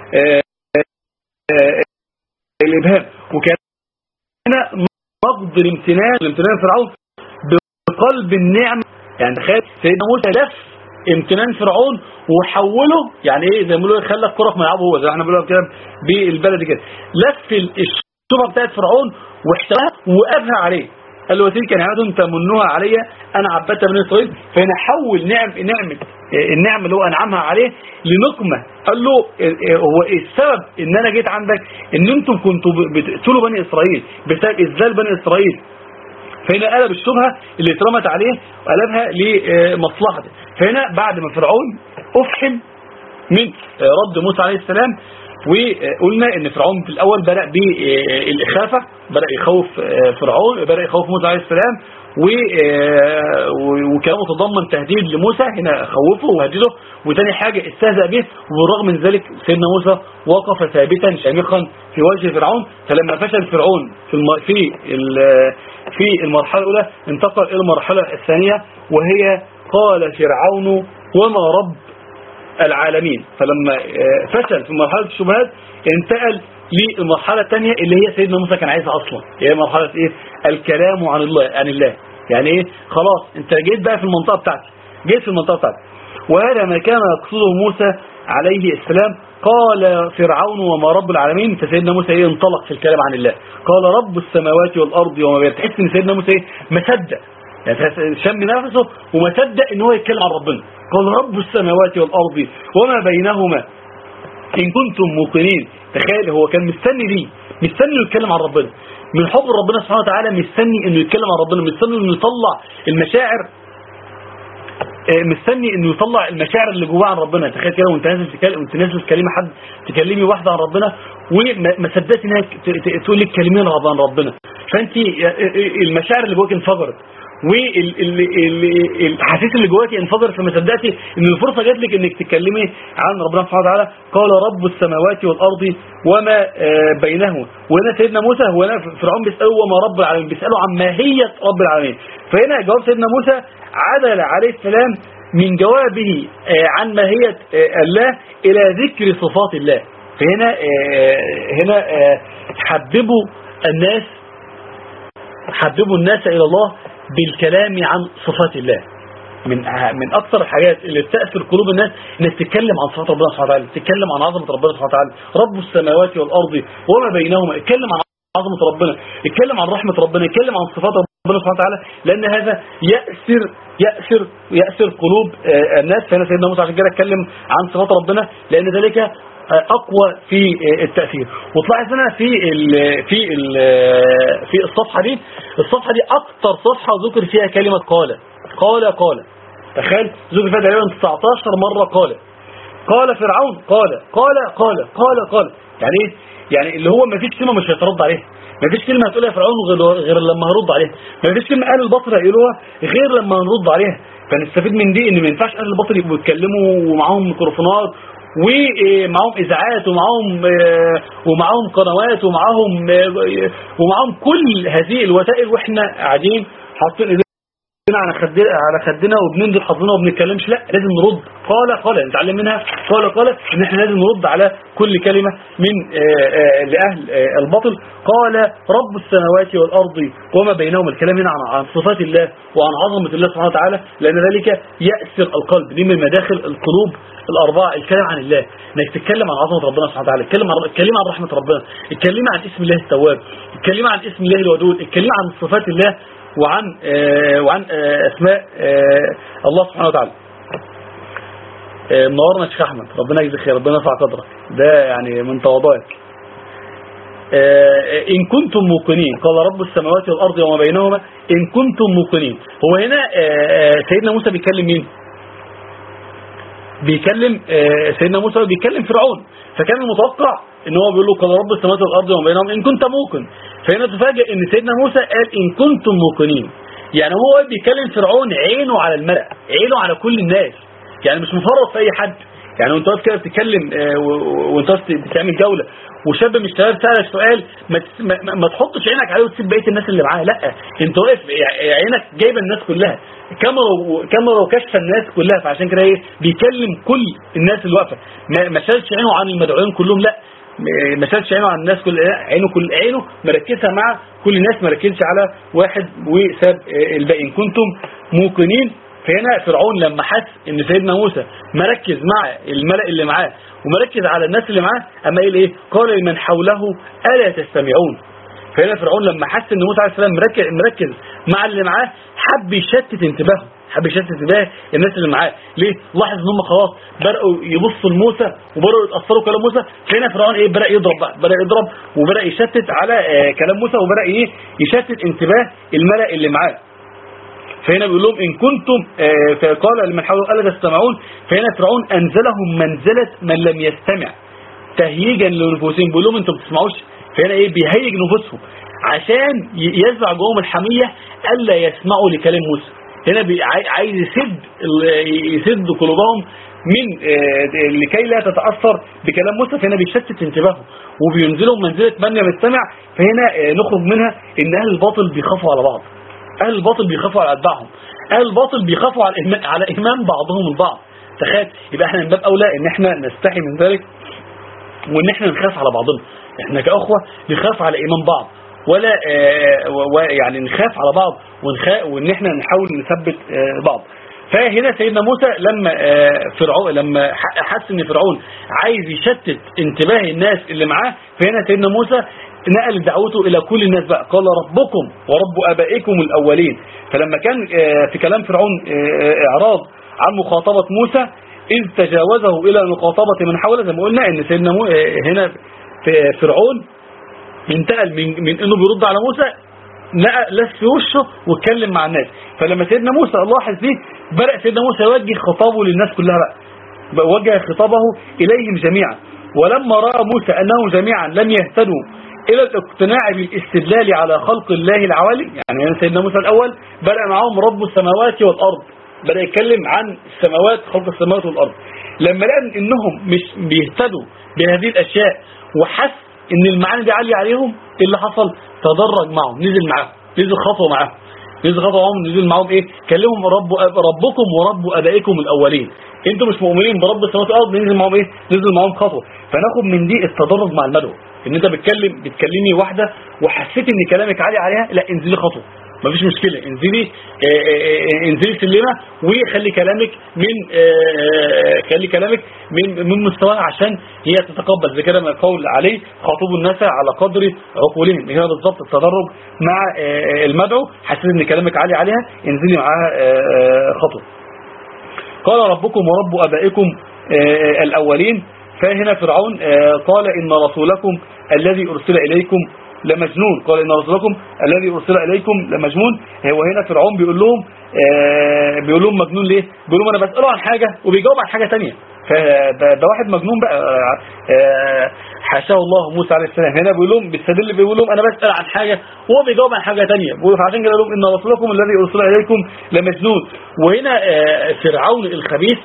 الابهام وكان هنا نقض الامتنان الامتنان فرعون بقلب النعم يعني تخيل سيدنا موسى لف امتنان فرعون وحوله يعني ايه زي ما بيقولوا خلى الكره في ملعبه هو زي ما احنا بنقول كده بالبلدي كده لف الشبهه بتاعت فرعون واحتواها وابهى عليه قال له وتلك نعمة تمنها علي انا عبدت بني اسرائيل فهنا حول نعم نعمه النعمه اللي هو انعمها عليه لنقمه قال له هو السبب ان انا جيت عندك ان انتم كنتوا بتقتلوا بني اسرائيل بسبب اذلال بني اسرائيل فهنا قلب الشبهه اللي اترمت عليه وقلبها لمصلحته فهنا بعد ما فرعون افحم من رد موسى عليه السلام وقلنا ان فرعون في الاول بدأ بالاخافة بدأ يخوف فرعون بدأ يخوف موسى عليه السلام وكان متضمن تهديد لموسى هنا خوفه وهدده وتاني حاجة استهزأ به وبالرغم من ذلك سيدنا موسى وقف ثابتا شامخا في وجه فرعون فلما فشل فرعون في في في المرحلة الأولى انتقل إلى المرحلة الثانية وهي قال فرعون وما رب العالمين فلما فشل في مرحلة الشبهات انتقل للمرحلة الثانية اللي هي سيدنا موسى كان عايزها أصلا هي مرحلة إيه الكلام عن الله عن الله يعني إيه خلاص انت جيت بقى في المنطقة بتاعتي جيت في المنطقة بتاعتي وهذا ما كان يقصده موسى عليه السلام قال فرعون وما رب العالمين فسيدنا موسى ايه انطلق في الكلام عن الله قال رب السماوات والأرض وما بين تحس ان سيدنا موسى ايه مصدق يعني شم نفسه وما صدق ان هو يتكلم عن ربنا قال رب السماوات والأرض وما بينهما إن كنتم موقنين تخيل هو كان مستني ليه مستني انه يتكلم عن ربنا من حب ربنا سبحانه وتعالى مستني انه يتكلم عن ربنا مستني انه يطلع المشاعر مستني انه يطلع المشاعر اللي جواه عن ربنا تخيل كده وانت نازل تكلم وانت نازل تكلمي حد تكلمي واحده عن ربنا وما صدقتي انها تقول لك كلمين عن ربنا فانت المشاعر اللي جواك انفجرت والحسيس اللي جواكي انفجر فما صدقتي ان الفرصه جات لك انك تتكلمي عن ربنا سبحانه وتعالى قال رب السماوات والارض وما بينهما وهنا سيدنا موسى هو هنا فرعون بيساله وما رب العالمين بيساله عن ماهيه رب العالمين فهنا جواب سيدنا موسى عدل عليه السلام من جوابه عن ماهيه الله الى ذكر صفات الله فهنا هنا حببوا الناس حببوا الناس الى الله بالكلام عن صفات الله من من اكثر الحاجات اللي بتاثر قلوب الناس انك تتكلم عن صفات ربنا سبحانه وتعالى تتكلم عن عظمه ربنا سبحانه وتعالى رب السماوات والارض وما بينهما اتكلم عن عظمه ربنا اتكلم عن رحمه ربنا اتكلم عن صفات ربنا سبحانه وتعالى لان هذا يأسر يأسر يأسر قلوب الناس فهنا سيدنا موسى عشان كده اتكلم عن صفات ربنا لان ذلك اقوى في التأثير وطلعت هنا في ال في ال في الصفحة دي الصفحة دي اكتر صفحة ذكر فيها كلمة قال قال قال تخيل ذكر فيها تقريبا 19 مرة قال قال فرعون قال قال قال قال قال يعني ايه يعني اللي هو ما فيش كلمة مش هيترد عليها ما فيش كلمة هتقولها فرعون غير, غير لما هرد عليها ما فيش كلمة اهل البصر هيقولوها غير لما هنرد عليها فنستفيد من دي ان ما ينفعش اهل البصر يبقوا يتكلموا ومعاهم ميكروفونات ومعاهم اذاعات ومعاهم ومعاهم قنوات ومعاهم ومعاهم كل هذه الوسائل واحنا قاعدين حاطين ايدينا على خدنا على خدنا وبننزل حظنا وما بنتكلمش لا لازم نرد قال قال نتعلم منها قال قال ان احنا لازم نرد على كل كلمة من لاهل الباطل قال رب السماوات والارض وما بينهما الكلام هنا عن صفات الله وعن عظمه الله سبحانه وتعالى لان ذلك يأسر القلب دي من مداخل القلوب الأربعة الكلام عن الله انك تتكلم عن عظمة ربنا سبحانه وتعالى اتكلم عن اتكلم عن رحمة ربنا اتكلم عن اسم الله التواب اتكلم عن اسم الله الودود اتكلم عن صفات الله وعن آه وعن آه اسماء آه الله سبحانه وتعالى منورنا شيخ احمد ربنا يجزيك خير ربنا يرفع قدرك ده يعني من تواضعك إن كنتم موقنين قال رب السماوات والأرض وما بينهما إن كنتم موقنين هو هنا سيدنا موسى بيكلم مين بيكلم آه، سيدنا موسى بيكلم فرعون فكان المتوقع ان هو بيقول له قال رب السماوات والارض وما بينهم ان كنت موقن فهنا تفاجئ ان سيدنا موسى قال ان كنتم موقنين يعني هو بيكلم فرعون عينه على الملأ عينه على كل الناس يعني مش مفرط في اي حد يعني وانت واقف كده بتتكلم آه، و- و- وانت واقف بتعمل جوله وشاب مش شباب سالك سؤال ما, تس- ما, ما- ما تحطش عينك عليه وتسيب بقيه الناس اللي معاه لا انت واقف ع- عينك جايبه الناس كلها كاميرا و- كاميرا وكشف الناس كلها فعشان كده ايه بيكلم كل الناس اللي واقفه ما ما شالش عينه عن المدعوين كلهم لا م- ما شالش عينه عن الناس كل لا، عينه كل عينه مركزها مع كل الناس ما ركزش على واحد وساب آه، الباقي ان كنتم موقنين فهنا فرعون لما حس ان سيدنا موسى مركز مع الملأ اللي معاه ومركز على الناس اللي معاه اما قال ايه قال لمن حوله الا تستمعون فهنا فرعون لما حس ان موسى عليه السلام مركز, مركز مع اللي معاه حب يشتت انتباهه حب يشتت انتباه الناس اللي معاه ليه لاحظ ان هم خلاص بداوا يبصوا لموسى وبداوا يتاثروا كلام موسى فهنا فرعون ايه بدا يضرب بقى بدا يضرب وبدا يشتت على آه كلام موسى وبدا ايه يشتت انتباه الملأ اللي معاه فهنا بيقول لهم إن كنتم آه، فقال لمن حوله ألا تستمعون فهنا فرعون أنزلهم منزلة من لم يستمع تهييجا لنفوسهم بيقول لهم انتم ما بتسمعوش فهنا ايه بيهيج نفوسهم عشان ي- يزرع جواهم الحمية ألا يسمعوا لكلام موسى هنا بي- عاي- عايز يسد ال- يسد قلوبهم من آه، لكي لا تتأثر بكلام موسى فهنا بيشتت انتباههم وبينزلهم منزلة من لم يستمع فهنا آه، نخرج منها ان اهل الباطل بيخافوا على بعض اهل الباطل بيخافوا على اتباعهم اهل الباطل بيخافوا على إيمان على ايمان بعضهم البعض تخيل يبقى احنا من باب اولى ان احنا نستحي من ذلك وان احنا نخاف على بعضنا احنا كاخوه نخاف على ايمان بعض ولا آه، و- و- يعني نخاف على بعض ونخا وان احنا نحاول نثبت آه، بعض فهنا سيدنا موسى لما آه، فرعون لما ح- حس ان فرعون عايز يشتت انتباه الناس اللي معاه فهنا سيدنا موسى نقل دعوته الى كل الناس بقى قال ربكم ورب ابائكم الاولين فلما كان آه، في كلام فرعون آه، اعراض عن مخاطبه موسى إذ تجاوزه إلى مخاطبة من حوله زي ما قلنا إن سيدنا مو آه، هنا في فرعون انتقل من, من إنه بيرد على موسى لقى لف في وشه واتكلم مع الناس فلما سيدنا موسى لاحظ دي بدأ سيدنا موسى يوجه خطابه للناس كلها بقى بقى وجه خطابه إليهم جميعا ولما رأى موسى أنهم جميعا لم يهتدوا إلى الاقتناع بالاستدلال على خلق الله العوالي يعني هنا سيدنا موسى الأول بدأ معهم رب السماوات والأرض بدأ يتكلم عن السماوات خلق السماوات والأرض لما لقى إنهم مش بيهتدوا بهذه الأشياء وحس إن المعاني دي عالية عليهم إيه اللي حصل تدرج معهم نزل معاهم نزل خطوة معاهم نزل خطوة معاهم نزل معاهم إيه كلمهم رب ربكم ورب أبائكم الأولين انتوا مش مؤمنين برب السماوات والارض ننزل معاهم ايه ننزل معاهم خطوه فناخد من دي التدرج مع المدعو ان انت بتكلم بتكلمي واحده وحسيت ان كلامك عالي عليها لا انزلي خطوه مفيش مشكله انزلي آه، آه، آه، انزلي سلمه وخلي كلامك من آه، خلي كلامك من من مستواها عشان هي تتقبل زي كده ما القول عليه خاطبوا الناس على قدر عقولهم هنا بالظبط التدرج مع آه، المدعو حسيت ان كلامك عالي عليها انزلي معاها آه، آه، خطوه قال ربكم ورب أبائكم آه، الأولين فهنا فرعون آه، قال إن رسولكم الذي أرسل إليكم لمجنون قال إن رسولكم الذي أرسل إليكم لمجنون هو هنا فرعون بيقول لهم آه، بيقول لهم مجنون ليه بيقول لهم أنا بسأله عن حاجة وبيجاوب عن حاجة تانية فده ده واحد مجنون بقى آه، آه، حاشاه الله موسى عليه السلام هنا بيقول لهم بيستدل بيقول لهم انا بسأل عن حاجة وهو بيجاوب عن حاجة تانية بيقول فعشان كده لهم ان رسولكم الذي ارسل اليكم لمجنون وهنا آه، فرعون الخبيث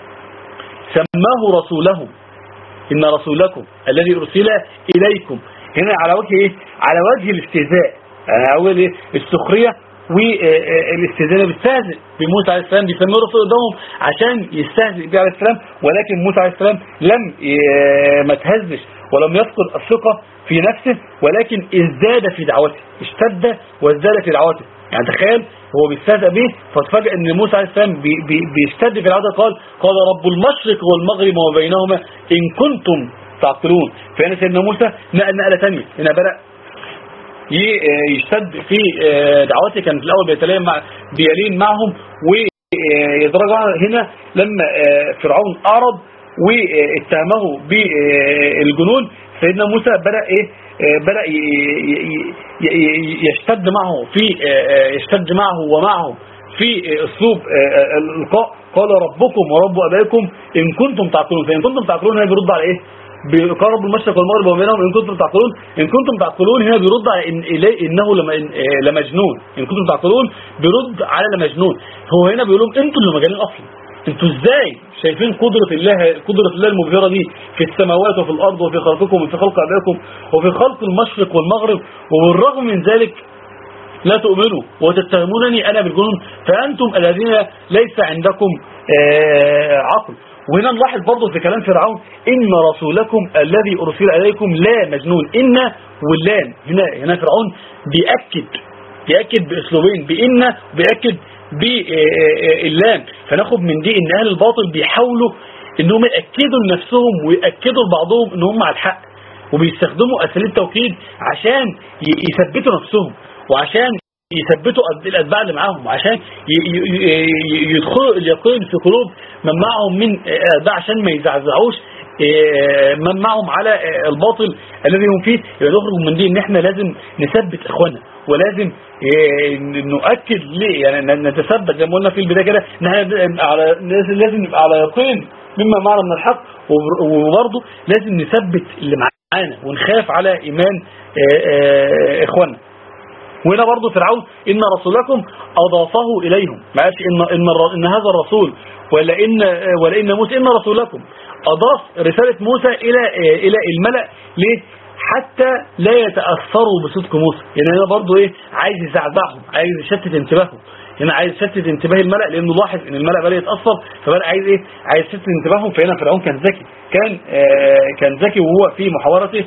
سماه رسولهم ان رسولكم الذي ارسل اليكم هنا على وجه ايه على وجه الاستهزاء على وجه ايه السخريه والاستهزاء بيستهزئ بموسى عليه السلام بيسميه رسول قدامهم عشان يستهزئ به عليه السلام ولكن موسى عليه السلام لم ي- ما تهزش ولم يفقد الثقة في نفسه ولكن ازداد في دعوته اشتد وازداد في دعوته يعني تخيل هو بيستهزئ به فتفاجئ ان موسى عليه السلام بي بي بيشتد في دعوته قال قال رب المشرق والمغرب وما بينهما ان كنتم تعقلون فهنا سيدنا موسى نقل نقله ثانيه هنا بدأ ي- يشتد في آه، دعوته كان في الأول بيتلين مع بيلين معهم ويدرج هنا لما آه، فرعون أعرض واتهمه بالجنون سيدنا موسى بدأ إيه آه، بدأ ي- ي- ي- ي- يشتد معه في آه، آه، يشتد معه ومعهم في آه، أسلوب آه، آه، الإلقاء قال ربكم ورب ابائكم ان كنتم تعقلون فان كنتم تعقلون هنا بيرد على ايه بقال رب المشرق والمغرب وبينهم ان كنتم تعقلون ان كنتم تعقلون هنا بيرد على إن إليه انه لم- إن- آه، لمجنون ان كنتم تعقلون بيرد على لمجنون هو هنا بيقول لهم انتوا اللي مجانين اصلا انتوا ازاي شايفين قدرة الله قدرة الله المبهرة دي في السماوات وفي الارض وفي خلقكم وفي خلق ابائكم وفي خلق المشرق والمغرب وبالرغم من ذلك لا تؤمنوا وتتهمونني أنا بالجنون فأنتم الذين ليس عندكم آه، عقل وهنا نلاحظ برضه في كلام فرعون إن رسولكم الذي أرسل إليكم لا مجنون إن واللام هنا هنا فرعون بيأكد بيأكد بأسلوبين بإن بيأكد باللام فناخد من دي إن أهل الباطل بيحاولوا إنهم يأكدوا لنفسهم ويأكدوا لبعضهم إن هم على الحق وبيستخدموا أساليب توكيد عشان ي- يثبتوا نفسهم وعشان يثبتوا أد- الأتباع اللي معاهم وعشان ي- ي- ي- يدخلوا اليقين في قلوب من معهم من أتباع عشان ما يزعزعوش آه، من معهم على آه، الباطل الذي هم فيه يبقى نخرج من دي ان احنا لازم نثبت اخواننا ولازم آه، نؤكد ليه يعني ن- نتثبت زي ما قلنا في البدايه كده ان احنا نبقى على لازم لازم نبقى على يقين مما معنا من الحق وب- وبرضه لازم نثبت اللي معانا ونخاف على ايمان آه، آه، اخواننا وهنا برضه فرعون إن رسولكم أضافه إليهم ما قالش إن, إن, الر- إن هذا الرسول ولا إن, ولا إن موسى إن رسولكم أضاف رسالة موسى إلى إلى الملأ ليه؟ حتى لا يتأثروا بصدق موسى يعني هنا برضه إيه عايز يزعزعهم عايز يشتت انتباههم هنا عايز يشتت انتباه الملأ لأنه لاحظ إن الملأ بدأ يتأثر فبدأ عايز إيه عايز يشتت انتباههم فهنا فرعون كان ذكي كان آه كان ذكي وهو في محاورته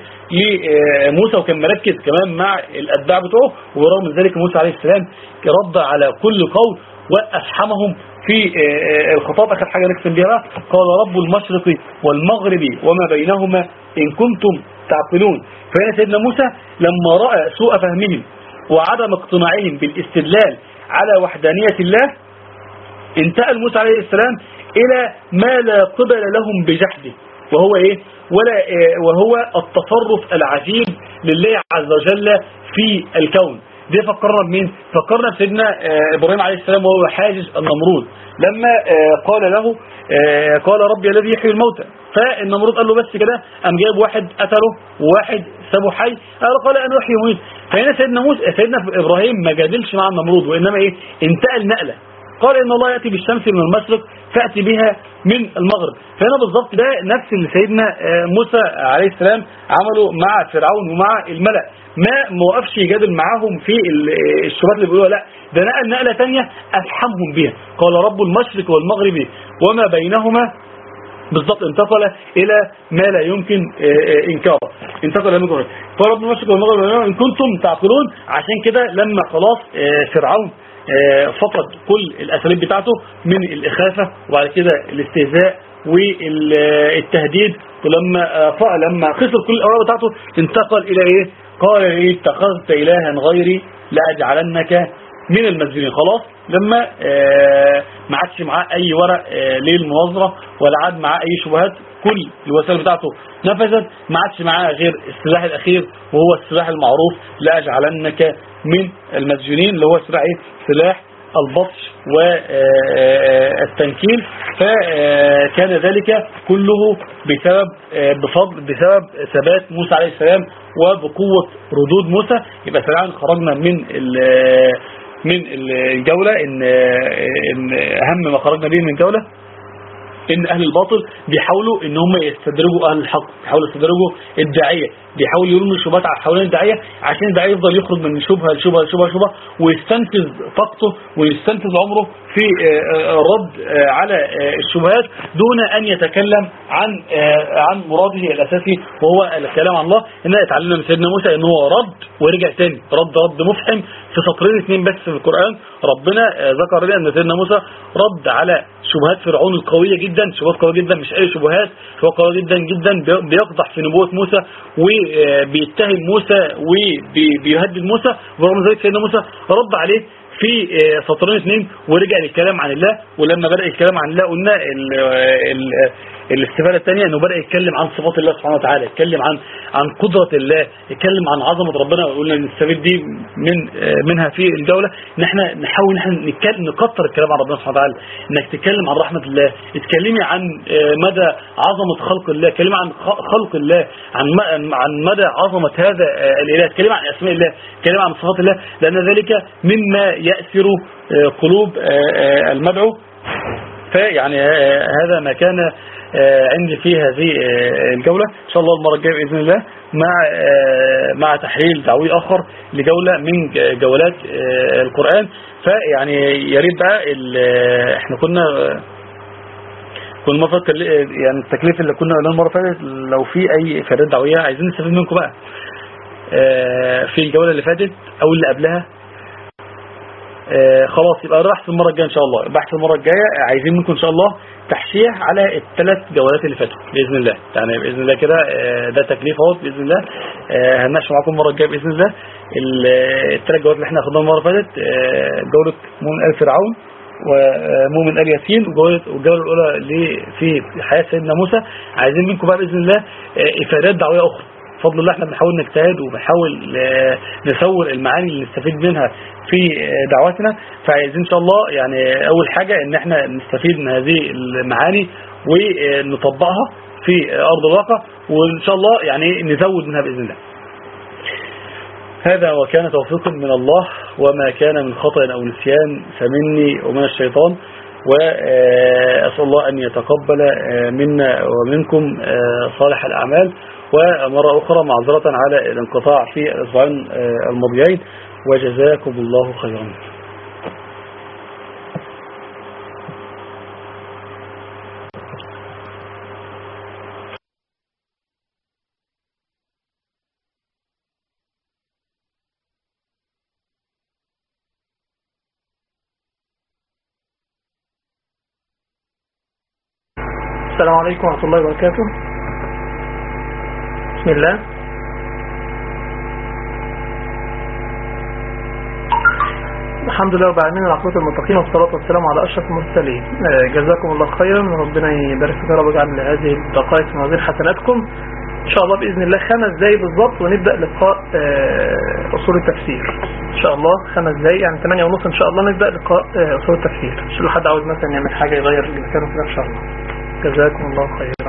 لموسى وكان مركز كمان مع الأتباع بتوعه ورغم من ذلك موسى عليه السلام رد على كل قول وأفحمهم في آه، الخطاب آخر حاجة نختم بها بقى، قال رب المشرق والمغرب وما بينهما إن كنتم تعقلون فهنا سيدنا موسى لما رأى سوء فهمهم وعدم اقتناعهم بالاستدلال على وحدانية الله انتقل موسى عليه السلام إلى ما لا قبل لهم بجحده وهو إيه ولا إيه وهو التصرف العجيب لله عز وجل في الكون دي فكرنا بمين فكرنا بسيدنا آه، إبراهيم عليه السلام وهو حاجز النمرود لما آه، قال له آه، قال ربي الذي يحيي الموتى فالنمرود قال له بس كده قام جايب واحد قتله وواحد سابه حي قال قال انا احيي وميت فهنا سيدنا موسى سيدنا ابراهيم ما جادلش مع النمرود وانما ايه انتقل نقله قال إن الله يأتي بالشمس من المشرق فأتي بها من المغرب فهنا بالضبط ده نفس اللي سيدنا آه، موسى عليه السلام عمله مع فرعون ومع الملأ ما موقفش يجادل معاهم في ال- آه، الشبهات اللي بيقولوها لا ده نقل نقلة تانية أفحمهم بها قال رب المشرق والمغرب وما بينهما بالضبط انتقل إلى ما لا يمكن آه، آه، إنكاره انتقل إلى ما يمكن فرب المشرق والمغرب إن كنتم تعقلون عشان كده لما خلاص آه، فرعون آه، فقد كل الأساليب بتاعته من الإخافة وبعد كده الاستهزاء والتهديد ولما آه، ف- لما خسر كل الأوراق بتاعته انتقل إلى إيه قال إيه اتخذت إلها غيري لأجعلنك من المسجونين خلاص لما آه، ما عادش معاه اي ورق آه، للمناظره ولا عاد معاه اي شبهات كل الوسائل بتاعته نفذت ما عادش معاه غير السلاح الاخير وهو السلاح المعروف لاجعلنك من المسجونين اللي هو سلاح ايه سلاح البطش والتنكيل فكان ذلك كله بسبب آه، بفضل بسبب ثبات موسى عليه السلام وبقوة ردود موسى يبقى سريعا خرجنا من ال- من الجولة إن إن أهم ما خرجنا به من الجولة ان اهل الباطل بيحاولوا ان هم يستدرجوا اهل الحق بيحاولوا يستدرجوا الداعيه بيحاولوا يرموا الشبهات على حوالين الداعيه عشان الداعيه يفضل يخرج من شبهه لشبهه لشبهه لشبهه ويستنفذ طاقته ويستنفذ عمره في آه، آه، الرد آه، على آه، الشبهات دون ان يتكلم عن آه، عن مراده الاساسي وهو الكلام عن الله ان اتعلمنا من سيدنا موسى ان هو رد ورجع تاني رد رد مفحم في سطرين اثنين بس في القران ربنا آه، ذكر لنا ان سيدنا موسى رد على شبهات فرعون القوية جدا شبهات قوية جدا مش أي شبهات شبهات قوية جدا جدا بي- بيقضح في نبوة موسى وبيتهم موسى وبيهدد موسى ورغم ذلك سيدنا موسى رد عليه في آه، سطرين اثنين ورجع للكلام عن الله ولما بدأ الكلام عن الله قلنا ال- ال- الاستفادة الثانية انه بدأ يتكلم عن صفات الله سبحانه وتعالى يتكلم عن عن قدرة الله يتكلم عن عظمة ربنا وقلنا نستفيد دي من منها في الجولة ان احنا نحاول ان احنا نتكلم نكتر الكلام عن ربنا سبحانه وتعالى انك تتكلم عن رحمة الله تتكلمي عن مدى عظمة خلق الله تتكلمي عن خلق الله عن عن مدى عظمة هذا الاله تتكلمي عن اسماء الله تتكلمي عن صفات الله لان ذلك مما يأثر قلوب المدعو فيعني هذا ما كان عندي في هذه الجولة إن شاء الله المرة الجاية بإذن الله مع مع تحليل دعوي آخر لجولة من جولات القرآن فيعني يا ريت بقى احنا كنا كنا المفروض يعني التكليف اللي كنا قلنا المرة اللي فاتت لو في أي إفادات دعوية عايزين نستفيد منكم بقى في الجولة اللي فاتت أو اللي قبلها آه خلاص يبقى راح في المرة الجاية إن شاء الله بحث المرة الجاية عايزين منكم إن شاء الله تحشيه على الثلاث جولات اللي فاتوا بإذن الله يعني بإذن الله كده آه ده تكليف اهو بإذن الله آه هنناقش معاكم المرة الجاية بإذن الله الثلاث جولات اللي احنا اخدناها المرة اللي فاتت جولة مؤمن آل فرعون ومؤمن آل ياسين والجولة الأولى اللي في حياة سيدنا موسى عايزين منكم بقى بإذن الله إفادات دعوية أخرى بفضل الله احنا بنحاول نجتهد وبنحاول نسول المعاني اللي نستفيد منها في دعواتنا فعايزين ان شاء الله يعني اول حاجة ان احنا نستفيد من هذه المعاني ونطبقها في ارض الواقع وان شاء الله يعني نزود منها باذن الله هذا وكان توفيق من الله وما كان من خطأ او نسيان فمني ومن الشيطان وأسأل الله أن يتقبل منا ومنكم صالح الأعمال ومرة أخرى معذرة على الانقطاع في الأسبوعين الماضيين وجزاكم الله خيرا السلام عليكم ورحمة الله وبركاته بسم الله الحمد لله رب العالمين العقوبة المتقين والصلاة والسلام على أشرف المرسلين جزاكم الله خيرا وربنا يبارك فيك يا رب ويجعل هذه الدقائق في موازين حسناتكم إن شاء الله بإذن الله خمس دقايق بالظبط ونبدأ لقاء أصول التفسير إن شاء الله خمس دقايق يعني ثمانية ونص إن شاء الله نبدأ لقاء أصول التفسير مش لو حد عاوز مثلا يعمل حاجة يغير المكان وكده إن شاء الله جزاكم الله خيرا